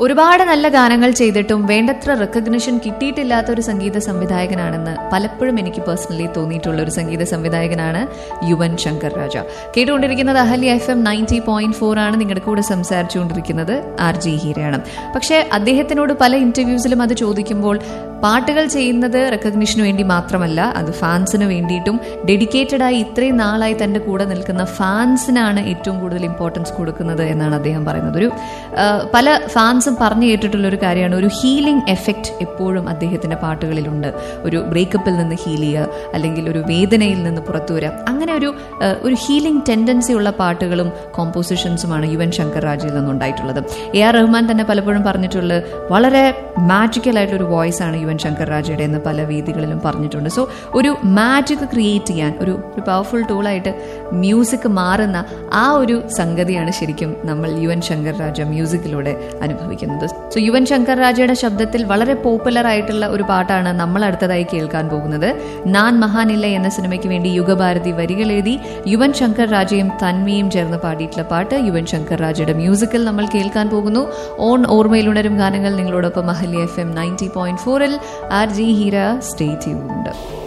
ഒരുപാട് നല്ല ഗാനങ്ങൾ ചെയ്തിട്ടും വേണ്ടത്ര റെക്കഗ്നിഷൻ കിട്ടിയിട്ടില്ലാത്ത ഒരു സംഗീത സംവിധായകനാണെന്ന് പലപ്പോഴും എനിക്ക് പേഴ്സണലി തോന്നിയിട്ടുള്ള ഒരു സംഗീത സംവിധായകനാണ് യുവൻ ശങ്കർ രാജ കേട്ടുകൊണ്ടിരിക്കുന്നത് Ahalya F M ninety point four ആണ് നിങ്ങളുടെ കൂടെ സംസാരിച്ചുകൊണ്ടിരിക്കുന്നത് ആർ ജി ഹീരയാണ് പക്ഷേ അദ്ദേഹത്തിനോട് പല ഇന്റർവ്യൂസിലും അത് ചോദിക്കുമ്പോൾ പാട്ടുകൾ ചെയ്യുന്നത് റെക്കഗ്നിഷന് വേണ്ടി മാത്രമല്ല അത് ഫാൻസിന് വേണ്ടിയിട്ടും ഡെഡിക്കേറ്റഡ് ആയി ഇത്രയും നാളായി തന്റെ കൂടെ നിൽക്കുന്ന ഫാൻസിനാണ് ഏറ്റവും കൂടുതൽ ഇമ്പോർട്ടൻസ് കൊടുക്കുന്നത് എന്നാണ് അദ്ദേഹം പറയുന്നത് ഒരു ആ, പല ഫാൻസും പറഞ്ഞു കേട്ടിട്ടുള്ള ഒരു കാര്യമാണ് ഒരു ഹീലിംഗ് എഫക്റ്റ് എപ്പോഴും അദ്ദേഹത്തിന്റെ പാട്ടുകളിലുണ്ട് ഒരു ബ്രേക്കപ്പിൽ നിന്ന് ഹീൽ ചെയ്യുക അല്ലെങ്കിൽ ഒരു വേദനയിൽ നിന്ന് പുറത്തു വരിക അങ്ങനെ ഒരു ആ, ഒരു ഹീലിംഗ് ടെൻഡൻസി ഉള്ള പാട്ടുകളും കോമ്പോസിഷൻസുമാണ് യുവൻ ശങ്കർ രാജയിൽ നിന്നുണ്ടായിട്ടുള്ളത് എ ആർ റഹ്മാൻ തന്നെ പലപ്പോഴും പറഞ്ഞിട്ടുള്ളത് വളരെ മാജിക്കൽ ആയിട്ടുള്ള ഒരു വോയിസ് ആണ് യുവൻ ശങ്കർ രാജയുടെ എന്ന് പല വേദികളിലും പറഞ്ഞിട്ടുണ്ട് സോ ഒരു മാജിക് ക്രിയേറ്റ് ചെയ്യാൻ ഒരു ഒരു പവർഫുൾ ടൂളായിട്ട് മ്യൂസിക് മാറുന്ന ആ ഒരു സംഗതിയാണ് ശരിക്കും നമ്മൾ യുവൻ ശങ്കർ രാജ മ്യൂസിക്കിലൂടെ അനുഭവിക്കുന്നത് സോ യുവൻ ശങ്കർ രാജയുടെ ശബ്ദത്തിൽ വളരെ പോപ്പുലർ ആയിട്ടുള്ള ഒരു പാട്ടാണ് നമ്മൾ അടുത്തതായി കേൾക്കാൻ പോകുന്നത് നാൻ മഹാനില്ല എന്ന സിനിമയ്ക്ക് വേണ്ടി യുഗഭാരതി വരികൾ എഴുതി യുവൻ ശങ്കർ രാജയും തന്മയും ചേർന്ന് പാടിയിട്ടുള്ള പാട്ട് യുവൻ ശങ്കർ രാജയുടെ മ്യൂസിക്കിൽ നമ്മൾ കേൾക്കാൻ പോകുന്നു ഓൺ ഓർമ്മയിലുണരും ഗാനങ്ങൾ നിങ്ങളോടൊപ്പം Ahalya F M ninety point ഫോറിൽ R G Heera stay tuned